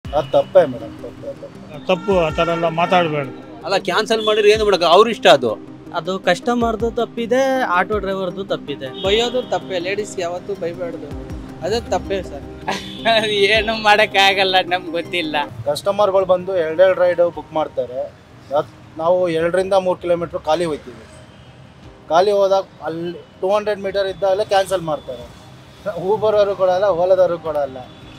ಅದು ತಪ್ಪೇ ಮೇಡಮ್ ತಪ್ಪೇ ತಪ್ಪೇ ತಪ್ಪು ಆ ಥರ ಎಲ್ಲ ಮಾತಾಡಬೇಡ್ದು ಅಲ್ಲ ಕ್ಯಾನ್ಸಲ್ ಮಾಡಿದ್ರೆ ಏನು ಮಾಡಕ್ಕೆ ಅವ್ರ ಇಷ್ಟ ಅದು ಅದು ಕಸ್ಟಮರ್ದು ತಪ್ಪಿದೆ ಆಟೋ ಡ್ರೈವರ್ದು ತಪ್ಪಿದೆ ಬೈಯೋದು ತಪ್ಪೇ ಲೇಡೀಸ್ಗೆ ಯಾವತ್ತೂ ಬೈಬಾರ್ದು ಅದೇ ತಪ್ಪೇ ಸರ್ ಏನು ಮಾಡೋಕ್ಕಾಗಲ್ಲ ನಮ್ಗೆ ಗೊತ್ತಿಲ್ಲ ಕಸ್ಟಮರ್ಗಳು ಬಂದು ಎರಡೆರಡು ರೈಡ್ ಬುಕ್ ಮಾಡ್ತಾರೆ ಅದ್ ನಾವು ಎರಡರಿಂದ ಮೂರು ಕಿಲೋಮೀಟ್ರ್ ಖಾಲಿ ಹೋಗ್ತೀವಿ ಖಾಲಿ ಹೋದಾಗ ಅಲ್ಲಿ ಟೂ ಹಂಡ್ರೆಡ್ ಮೀಟರ್ ಇದ್ದಾಗಲೇ ಕ್ಯಾನ್ಸಲ್ ಮಾಡ್ತಾರೆ ಊಬರ್ ಅವರು ಕೊಡಲ್ಲ ಓಲಾದವರು ಕೊಡಲ್ಲ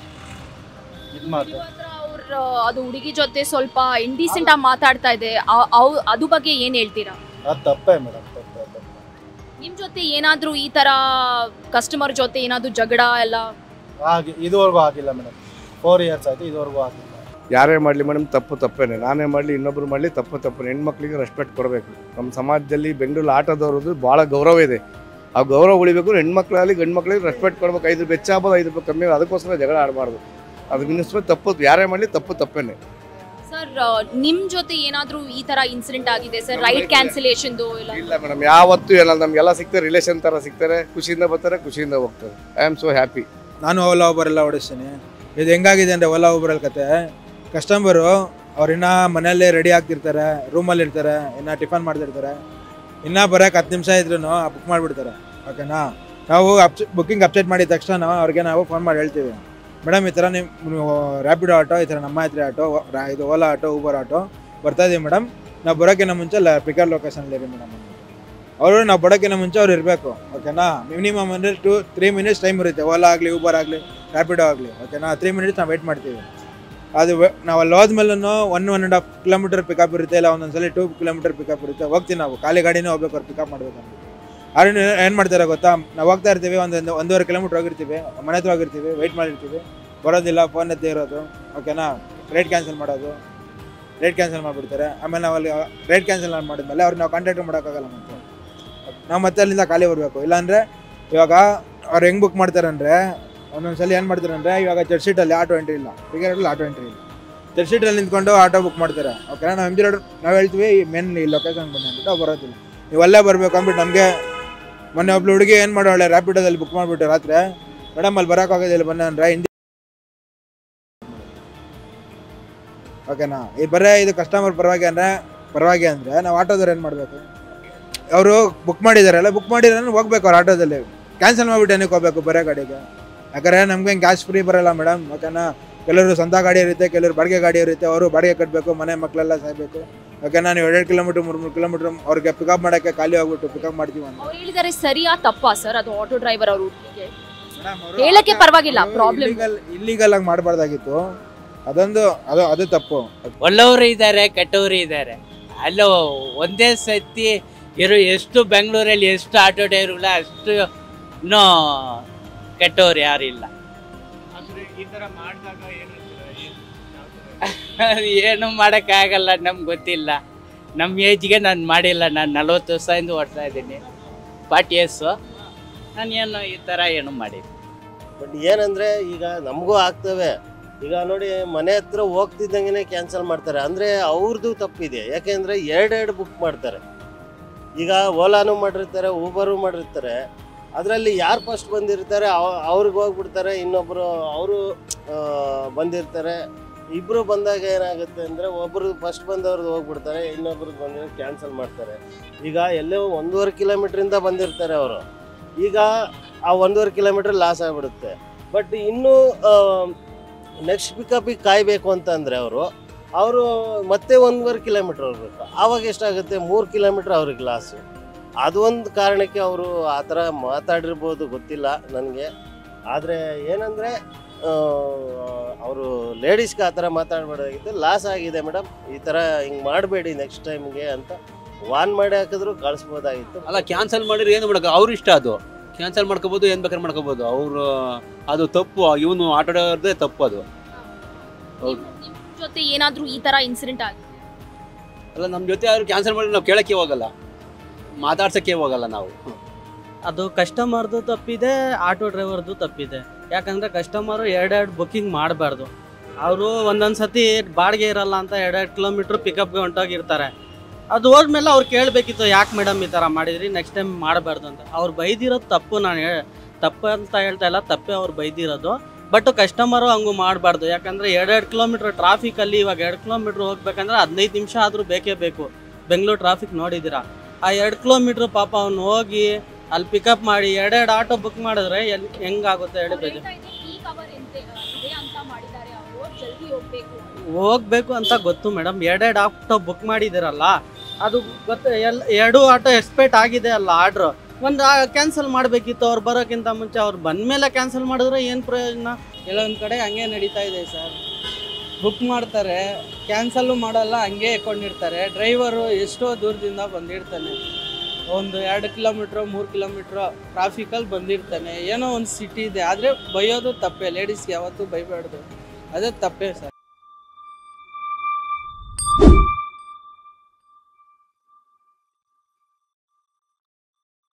ಇದು ಮಾಡ್ತಾರೆ ಅವ್ರ ಅದು ಹುಡುಗಿ ಜೊತೆ ಸ್ವಲ್ಪ ಇಂಡಿಸೆಂಟ್ ಆಗಿ ಮಾತಾಡ್ತಾ ಇದೆ ಅವ್- ಅವ್ ಅದು ಬಗ್ಗೆ ಏನ್ ಹೇಳ್ತೀರಾ ಅದು ತಪ್ಪೇ ಮೇಡಮ್ ತಪ್ಪೇ ತಪ್ಪೇ ನಿಮ್ ಜೊತೆ ಏನಾದ್ರೂ ಈ ತರ ಕಸ್ಟಮರ್ ಜೊತೆ ಏನಾದ್ರೂ ಜಗಳ ಎಲ್ಲ ಆಗಿ ಇದುವರೆಗೂ ಆಗಿಲ್ಲ ಮೇಡಮ್ ಫೋರ್ ಇಯರ್ಸ್ ಆಯಿತು ಇದುವರೆಗೂ ಆಗಿಲ್ಲ ಯಾರೇ ಮಾಡಲಿ ಮೇಡಮ್ ತಪ್ಪು ತಪ್ಪೇನೆ ನಾನೇ ಮಾಡಲಿ ಇನ್ನೊಬ್ರು ಮಾಡಲಿ ತಪ್ಪು ತಪ್ಪು ಹೆಣ್ಮಕ್ಳಿಗೆ ರೆಸ್ಪೆಕ್ಟ್ ಕೊಡಬೇಕು ನಮ್ಮ ಸಮಾಜದಲ್ಲಿ ಬೆಂಗಳೂರು ಆಟೋದವ್ರದ್ದು ಭಾಳ ಗೌರವ ಇದೆ ಆ ಗೌರವ ಉಳಿಬೇಕು ಹೆಣ್ಮಕ್ಳಾಗಲಿ ಗಂಡು ಮಕ್ಳಿಗೆ ರೆಸ್ಪೆಕ್ಟ್ ಕೊಡ್ಬೇಕು ಐದು ರೂಪಾಯಿ ಹೆಚ್ಚಾಗ್ಬೋದು ಐದು ರೂಪಾಯಿ ಕಮ್ಮಿ ಆಗೋದು. ಅದಕ್ಕೋಸ್ಕರ ಜಗಳ ಆಡಬಾರ್ದು ಅದು ಮಿನಿಸ್ಟ್ರ್ ತಪ್ಪು ಯಾರೇ ಮಾಡಲಿ ತಪ್ಪು ತಪ್ಪೇನೆ ಸರ್ ನಿಮ್ ಜೊತೆ ಏನಾದ್ರೂ ಈ ತರ ಇನ್ಸಿಡೆಂಟ್ ಆಗಿದೆ ಸರ್ ರೈಡ್ ಕ್ಯಾನ್ಸಲೇಷನ್ದು ಇಲ್ಲ ಇಲ್ಲ ಮೇಡಮ್ ಯಾವತ್ತೂ ಏನಲ್ಲ ನಮಗೆಲ್ಲ ಸಿಗ್ತಾರೆ ರಿಲೇಷನ್ ಥರ ಸಿಗ್ತಾರೆ ಖುಷಿಯಿಂದ ಬರ್ತಾರೆ ಖುಷಿಯಿಂದ ಹೋಗ್ತಾರೆ ಐ ಆಮ್ ಸೋ ಹ್ಯಾಪಿ ನಾನು ಓಲಾ ಊಬರ್ ಎಲ್ಲ ಓಡಿಸ್ತೀನಿ ಇದು ಹೆಂಗಾಗಿದೆ ಅಂದರೆ ಓಲಾ ಊಬರಲ್ಲಿ ಕತೆ ಕಸ್ಟಮರು ಅವ್ರಿನ್ನ ಮನೆಯಲ್ಲೇ ರೆಡಿ ಆಗ್ತಿರ್ತಾರೆ ರೂಮಲ್ಲಿ ಇರ್ತಾರೆ ಇನ್ನು ಟಿಫನ್ ಮಾಡ್ತಿರ್ತಾರೆ ಇನ್ನೂ ಬರೋಕೆ ಹತ್ತು ನಿಮಿಷ ಇದ್ರೂ ಬುಕ್ ಮಾಡಿಬಿಡ್ತಾರೆ ಓಕೆನಾ ನಾವು ಅಪ್ಸ್ ಬುಕ್ಕಿಂಗ್ ಅಪ್ಡೇಟ್ ಮಾಡಿದ ತಕ್ಷಣ ಅವ್ರಿಗೆ ನಾವು ಫೋನ್ ಮಾಡಿ ಹೇಳ್ತೀವಿ ಮೇಡಮ್ ಈ ಥರ ನಿಮ್ಮ ರ್ಯಾಪಿಡೋ ಆಟೋ ಈ ಥರ ನಮ್ಮ ಹತ್ರ ಆಟೋ ರಾ- ಇದು ಓಲಾ ಆಟೋ ಊಬರ್ ಆಟೋ ಬರ್ತಾ ಇದೀವಿ ಮೇಡಮ್ ನಾವು ಬರೋಕ್ಕಿಂತ ಮುಂಚೆ ಲ ಪಿಕರ್ ಲೊಕೇಶನ್ ಇರಿ ಮೇಡಮ್ ಅವರು ನಾವು ಬರೋಕ್ಕಿಂತ ಮುಂಚೆ ಅವ್ರು ಇರಬೇಕು ಓಕೆನಾ ಮಿನಿಮಮ್ ಅಂದರೆ ಟು ತ್ರೀ ಮಿನಿಟ್ಸ್ ಟೈಮ್ ಇರುತ್ತೆ ಓಲಾ ಆಗಲಿ ಊಬರ್ ಆಗಲಿ ರ್ಯಾಪಿಡೋ ಆಗಲಿ ಓಕೆನಾ ತ್ರೀ ಮಿನಿಟ್ಸ್ ನಾವು ವೆಯ್ಟ್ ಮಾಡ್ತೀವಿ ಅದು ವೆ- ನಾವು ಅಲ್ಲಿ ಹೋದ್ಮೇಲೂ one one and half kilometre pickup ಇರುತ್ತೆ ಇಲ್ಲ ಒಂದೊಂದ್ಸಲ ಟೂ ಕಿಲೋಮೀಟರ್ ಪಿಕಪ್ ಇರುತ್ತೆ ಹೋಗ್ತೀವಿ ನಾವು ಖಾಲಿ ಗಾಡಿನೇ ಹೋಗ್ಬೇಕು ಅವ್ರು ಪಿಕಪ್ ಮಾಡ್ಬೇಕು ಅಂತ ಅವ್ರು ಏನು ಮಾಡ್ತಾರೆ ಗೊತ್ತಾ ನಾವು ಹೋಗ್ತಾ ಇರ್ತೀವಿ ಒಂದು ಒಂದು- ಒಂದೂವರೆ ಕಿಲೋಮೀಟ್ರ್ ಹೋಗಿರ್ತೀವಿ ಮನೆ ಹತ್ರ ಹೋಗಿರ್ತೀವಿ ವೆಯ್ಟ್ ಮಾಡಿರ್ತೀವಿ ಬರೋದಿಲ್ಲ ಫೋನ್ ಎತ್ತಿ ಇರೋದು ಓಕೆನಾ ರೇಟ್ ಕ್ಯಾನ್ಸಲ್ ಮಾಡೋದು ರೇಟ್ ಕ್ಯಾನ್ಸಲ್ ಮಾಡಿಬಿಡ್ತಾರೆ ಆಮೇಲೆ ನಾವು ಅಲ್ಲಿ ರೇಟ್ ಕ್ಯಾನ್ಸಲ್ ಮಾಡಿದ್ಮೇಲೆ ಅವ್ರಿಗೆ ನಾವು ಕಾಂಟ್ಯಾಕ್ಟ್ ಮಾಡೋಕ್ಕಾಗಲ್ಲ ಮತ್ತೆ ನಾವು ಮತ್ತೆ ಅಲ್ಲಿಂದ ಖಾಲಿ ಬರಬೇಕು ಇಲ್ಲಾಂದರೆ ಇವಾಗ ಅವ್ರು ಹೆಂಗೆ ಬುಕ್ ಮಾಡ್ತಾರೆ ಅಂದರೆ ಒಂದೊಂದ್ಸಲ ಏನು ಮಾಡ್ತಾರೆ ಅಂದರೆ ಇವಾಗ ಚರ್ಚ್ ಶೀಟಲ್ಲಿ ಆಟೋ ಎಂಟ್ರಿ ಇಲ್ಲ ಟಿಕೆಟಲ್ಲಿ ಆಟೋ ಎಂಟ್ರಿ ಇಲ್ಲ ಚರ್ಚ್ ಶೀಟಲ್ಲಿ ನಿಂತ್ಕೊಂಡು ಆಟೋ ಬುಕ್ ಮಾಡ್ತಾರೆ ಓಕೆ ನಾವು ಎಮ್ ಜಿ ರೋಡ್ ನಾವು ಹೇಳ್ತೀವಿ ಮೇನ್ ಈ ಲೊಕೇಶನ್ ಬನ್ನಿ ಅಂದ್ಬಿಟ್ಟು ಅವ್ರು ಬರೋದಿಲ್ಲ ನೀವು ಅಲ್ಲೇ ಬರಬೇಕು ಅಂದ್ಬಿಟ್ಟು ನಮಗೆ ಮೊನ್ನೆ ಒಬ್ಳು ಹುಡುಗಿ ಏನು ಮಾಡೋಳೆ ರ್ಯಾಪಿಡೋದಲ್ಲಿ ಬುಕ್ ಮಾಡಿಬಿಟ್ಟು ರಾತ್ರಿ ಮೇಡಮ್ ಅಲ್ಲಿ ಬರೋಕ್ಕಾಗೋದಿಲ್ಲ ಬನ್ನಿ ಅಂದ್ರೆ ಹಿಂದಿ ಓಕೆನಾ ಈ ಬರೇ ಇದು ಕಸ್ಟಮರ್ ಪರವಾಗಿ ಅಂದರೆ ಪರವಾಗಿ ಅಂದರೆ ನಾವು ಆಟೋದವ್ರು ಏನು ಮಾಡಬೇಕು ಅವರು ಬುಕ್ ಮಾಡಿದಾರಲ್ಲ ಬುಕ್ ಮಾಡಿದ್ರೆ ಹೋಗ್ಬೇಕು ಅವ್ರು ಆಟೋದಲ್ಲಿ ಕ್ಯಾನ್ಸಲ್ ಮಾಡಿಬಿಟ್ಟು ಏನಕ್ಕೆ ಹೋಗ್ಬೇಕು ಬರೋ ಗಾಡಿಗೆ ಯಾಕಂದರೆ ನಮ್ಗೆ ಗ್ಯಾಸ್ ಫ್ರೀ ಬರಲ್ಲ ಮೇಡಮ್ ಓಕೆನಾ ಕೆಲವರು ಸ್ವಂತ ಗಾಡಿ ಇರುತ್ತೆ ಕೆಲವರು ಬಾಡಿಗೆ ಗಾಡಿ ಇರುತ್ತೆ ಅವರು ಬಾಡಿಗೆ ಕಟ್ಟಬೇಕು ಮನೆ ಮಕ್ಕಳೆಲ್ಲ ಸಾಯ್ಬೇಕು ಓಕೆನಾ ನೀವು ಎರಡು ಕಿಲೋಮೀಟ್ರ್ ಮೂರು ಮೂರು ಕಿಲೋಮೀಟ್ರ್ ಅವ್ರಿಗೆ ಪಿಕಪ್ ಮಾಡೋಕ್ಕೆ ಖಾಲಿ ಹೋಗ್ಬಿಟ್ಟು ಪಿಕಪ್ ಮಾಡ್ತೀವಿ ಅಂತ ಅವ್ರು ಹೇಳಿದಾರೆ ಸರಿಯಾ ತಪ್ಪಾ ಸರ್ ಅದು ಆಟೋ ಡ್ರೈವರ್ ಅವ್ರ ಹುಡುಗಿಗೆ ಹೇಳಕ್ಕೆ ಪರವಾಗಿಲ್ಲ ಪ್ರಾಬ್ಲಮ್ ಇಲ್ಲಿಗಲ್ ಆಗಿ ಮಾಡಬಾರ್ದಾಗಿತ್ತು ಅದೊಂದು ಅದು ಅದು ತಪ್ಪು ಒಳ್ಳೆಯವರು ಇದ್ದಾರೆ ಕೆಟ್ಟವರು ಇದ್ದಾರೆ ಅಲ್ಲೂ ಒಂದೇ ಸತಿ ಇರೋ ಎಷ್ಟು ಬೆಂಗಳೂರಲ್ಲಿ ಎಷ್ಟು ಆಟೋ ಡ್ರೈವರ್ಗಳ ಅಷ್ಟು ಇನ್ನೂ ಕೆಟ್ಟವ್ರು ಯಾರಿಲ್ಲ ಈ ಥರ ಮಾಡಿದಾಗ ಏನು ಏನು ಮಾಡೋಕ್ಕಾಗಲ್ಲ ನಮ್ಗೆ ಗೊತ್ತಿಲ್ಲ ನಮ್ಮ ಏಜ್ಗೆ ನಾನು ಮಾಡಿಲ್ಲ ನಾನು ನಲ್ವತ್ತು ವರ್ಷದಿಂದ ಓಡ್ತಾ ಇದ್ದೀನಿ ಫಾರ್ಟಿ ಇಯರ್ಸು ನಾನು ಏನು ಈ ಥರ ಏನು ಮಾಡಿಲ್ಲ ಬಟ್ ಏನಂದ್ರೆ ಈಗ ನಮಗೂ ಆಗ್ತವೆ ಈಗ ನೋಡಿ ಮನೆ ಹತ್ರ ಹೋಗ್ತಿದ್ದಂಗೆ ಕ್ಯಾನ್ಸಲ್ ಮಾಡ್ತಾರೆ ಅಂದರೆ ಅವ್ರದ್ದು ತಪ್ಪಿದೆ ಯಾಕೆಂದರೆ ಎರಡೆರಡು ಬುಕ್ ಮಾಡ್ತಾರೆ ಈಗ ಓಲಾನು ಮಾಡಿರ್ತಾರೆ ಊಬರು ಮಾಡಿರ್ತಾರೆ ಅದರಲ್ಲಿ ಯಾರು ಫಸ್ಟ್ ಬಂದಿರ್ತಾರೆ ಅವ- ಅವ್ರಿಗೆ ಹೋಗ್ಬಿಡ್ತಾರೆ ಇನ್ನೊಬ್ಬರು ಅವರು ಬಂದಿರ್ತಾರೆ ಇಬ್ಬರು ಬಂದಾಗ ಏನಾಗುತ್ತೆ ಅಂದರೆ ಒಬ್ಬರು ಫಸ್ಟ್ ಬಂದವ್ರದ್ದು ಹೋಗ್ಬಿಡ್ತಾರೆ ಇನ್ನೊಬ್ರದ್ದು ಬಂದರೆ ಕ್ಯಾನ್ಸಲ್ ಮಾಡ್ತಾರೆ ಈಗ ಎಲ್ಲೋ ಒಂದೂವರೆ ಕಿಲೋಮೀಟ್ರಿಂದ ಬಂದಿರ್ತಾರೆ ಅವರು ಈಗ ಆ ಒಂದೂವರೆ ಕಿಲೋಮೀಟ್ರ್ ಲಾಸ್ ಆಗಿಬಿಡುತ್ತೆ ಬಟ್ ಇನ್ನೂ ನೆಕ್ಸ್ಟ್ ಪಿಕಪಿಗೆ ಕಾಯಬೇಕು ಅಂತಂದರೆ ಅವರು ಅವರು ಮತ್ತೆ ಒಂದೂವರೆ ಕಿಲೋಮೀಟ್ರ್ ಹೋಗ್ಬೇಕು ಆವಾಗ ಎಷ್ಟಾಗುತ್ತೆ ಮೂರು ಕಿಲೋಮೀಟ್ರ್ ಅವ್ರಿಗೆ ಲಾಸು ಅದು ಒಂದು ಕಾರಣಕ್ಕೆ ಅವರು ಆ ಥರ ಮಾತಾಡಿರ್ಬೋದು ಗೊತ್ತಿಲ್ಲ ನನಗೆ ಆದರೆ ಏನಂದರೆ ಅವರು ಲೇಡೀಸ್ಗೆ ಆ ಥರ ಮಾತಾಡಬಾರ್ದಾಗಿತ್ತು ಲಾಸ್ ಆಗಿದೆ ಮೇಡಮ್ ಈ ಥರ ಹಿಂಗೆ ಮಾಡಬೇಡಿ ನೆಕ್ಸ್ಟ್ ಟೈಮ್ಗೆ ಅಂತ ವಾನ್ ಮಾಡಿ ಹಾಕಿದ್ರು ಕಳಿಸ್ಬೋದಾಗಿತ್ತು ಅಲ್ಲ ಕ್ಯಾನ್ಸಲ್ ಮಾಡಿದ್ರೆ ಏನು ಮಾಡಕ್ಕೆ ಅವ್ರ ಇಷ್ಟ ಅದು ಕ್ಯಾನ್ಸಲ್ ಮಾಡ್ಕೋಬೋದು ಏನು ಬೇಕಾದ್ರೆ ಮಾಡ್ಕೋಬೋದು ಅವರು ಅದು ತಪ್ಪು ಇವನು ಆಟೋ ಡ್ರೈವರ್ದೇ ತಪ್ಪು ಅದು ಹೌದು ನಿಮ್ ಜೊತೆ ಏನಾದ್ರೂ ಈ ತರ ಇನ್ಸಿಡೆಂಟ್ ಆಗಿದೆ ಅಲ್ಲ ನಮ್ಮ ಜೊತೆ ಯಾರು ಕ್ಯಾನ್ಸಲ್ ಮಾಡಿದ್ರೆ ನಾವು ಕೇಳಕ್ಕೆ ಹೋಗಲ್ಲ ಮಾತಾಡ್ಸಕ್ಕೆ ಹೋಗಲ್ಲ ನಾವು ಅದು ಕಸ್ಟಮರ್ದು ತಪ್ಪಿದೆ ಆಟೋ ಡ್ರೈವರ್ದು ತಪ್ಪಿದೆ ಯಾಕಂದರೆ ಕಸ್ಟಮರು ಎರಡೆರಡು ಬುಕ್ಕಿಂಗ್ ಮಾಡಬಾರ್ದು ಅವರು ಒಂದೊಂದು ಸತಿ ಬಾಡಿಗೆ ಇರಲ್ಲ ಅಂತ ಎರಡೆರಡು ಕಿಲೋಮೀಟ್ರ್ ಪಿಕಪ್ಗೆ ಹೊಂಟೋಗಿರ್ತಾರೆ ಅದು ಹೋದ್ಮೇಲೆ ಅವ್ರು ಕೇಳಬೇಕಿತ್ತು ಯಾಕೆ ಮೇಡಮ್ ಈ ಥರ ಮಾಡಿದ್ರಿ ನೆಕ್ಸ್ಟ್ ಟೈಮ್ ಮಾಡಬಾರ್ದು ಅಂತ ಅವ್ರು ಬೈದಿರೋದು ತಪ್ಪು ನಾನು ಹೇ ತಪ್ಪು ಅಂತ ಹೇಳ್ತಾ ಇಲ್ಲ ತಪ್ಪೇ ಅವ್ರು ಬೈದಿರೋದು ಬಟ್ ಕಸ್ಟಮರು ಹಂಗೂ ಮಾಡಬಾರ್ದು ಯಾಕಂದರೆ ಎರಡೆರಡು ಕಿಲೋಮೀಟ್ರ್ ಟ್ರಾಫಿಕಲ್ಲಿ ಇವಾಗ ಎರಡು ಕಿಲೋಮೀಟ್ರ್ ಹೋಗ್ಬೇಕಂದ್ರೆ ಹದಿನೈದು ನಿಮಿಷ ಆದರೂ ಬೇಕೇ ಬೇಕು ಬೆಂಗಳೂರು ಟ್ರಾಫಿಕ್ ನೋಡಿದ್ದೀರಾ ಆ ಎರಡು ಕಿಲೋಮೀಟ್ರ್ ಪಾಪ ಅವ್ನು ಹೋಗಿ ಅಲ್ಲಿ ಪಿಕಪ್ ಮಾಡಿ ಎರಡೆರಡು ಆಟೋ ಬುಕ್ ಮಾಡಿದ್ರೆ ಎಲ್ಲಿ ಹೆಂಗಾಗುತ್ತೆ ಹೇಳಿ ಅವ್ರು ಬೇಜ ಹೇಳ್ತಾ ಇದ್ರು, peak hour ಎಂತೆ- ಇದೆ ಅಂತ ಮಾಡಿದ್ದಾರೆ ಅವರು ಜಲ್ದಿ ಹೋಗ್ಬೇಕು ಅಂತ. ಹೋಗ್ಬೇಕು ಅಂತ ಗೊತ್ತು ಮೇಡಮ್ ಎರಡೆರಡು ಆಟೋ ಬುಕ್ ಮಾಡಿದ್ದೀರಲ್ಲ ಅದು ಗೊತ್ತು ಎಲ್ಲ ಎರಡು ಆಟೋ ಎಕ್ಸ್ಪೆಕ್ಟ್ ಆಗಿದೆ ಅಲ್ಲ ಆರ್ಡ್ರು ಒಂದು ಕ್ಯಾನ್ಸಲ್ ಮಾಡಬೇಕಿತ್ತು ಅವ್ರು ಬರೋಕ್ಕಿಂತ ಮುಂಚೆ ಅವ್ರು ಬಂದಮೇಲೆ ಕ್ಯಾನ್ಸಲ್ ಮಾಡಿದ್ರೆ ಏನು ಪ್ರಯೋಜನ ಕೆಲವೊಂದು ಕಡೆ ಹಂಗೆ ನಡೀತಾ ಇದೆ ಸರ್ ಬುಕ್ ಮಾಡ್ತಾರೆ ಕ್ಯಾನ್ಸಲ್ಲು ಮಾಡಲ್ಲ ಹಂಗೆ ಇಟ್ಕೊಂಡಿರ್ತಾರೆ ಡ್ರೈವರು ಎಷ್ಟೋ ದೂರದಿಂದ ಬಂದಿರ್ತಾನೆ ಒಂದು ಎರಡು ಕಿಲೋಮೀಟ್ರು ಮೂರು ಕಿಲೋಮೀಟ್ರು ಟ್ರಾಫಿಕಲ್ಲಿ ಬಂದಿರ್ತಾನೆ ಏನೋ ಒಂದು ಸಿಟಿ ಇದೆ ಆದರೆ ಬೈಯೋದು ತಪ್ಪೇ ಲೇಡೀಸ್ಗೆ ಯಾವತ್ತೂ ಬೈಬಾರ್ದು ಅದೇ ತಪ್ಪೇ ಸರ್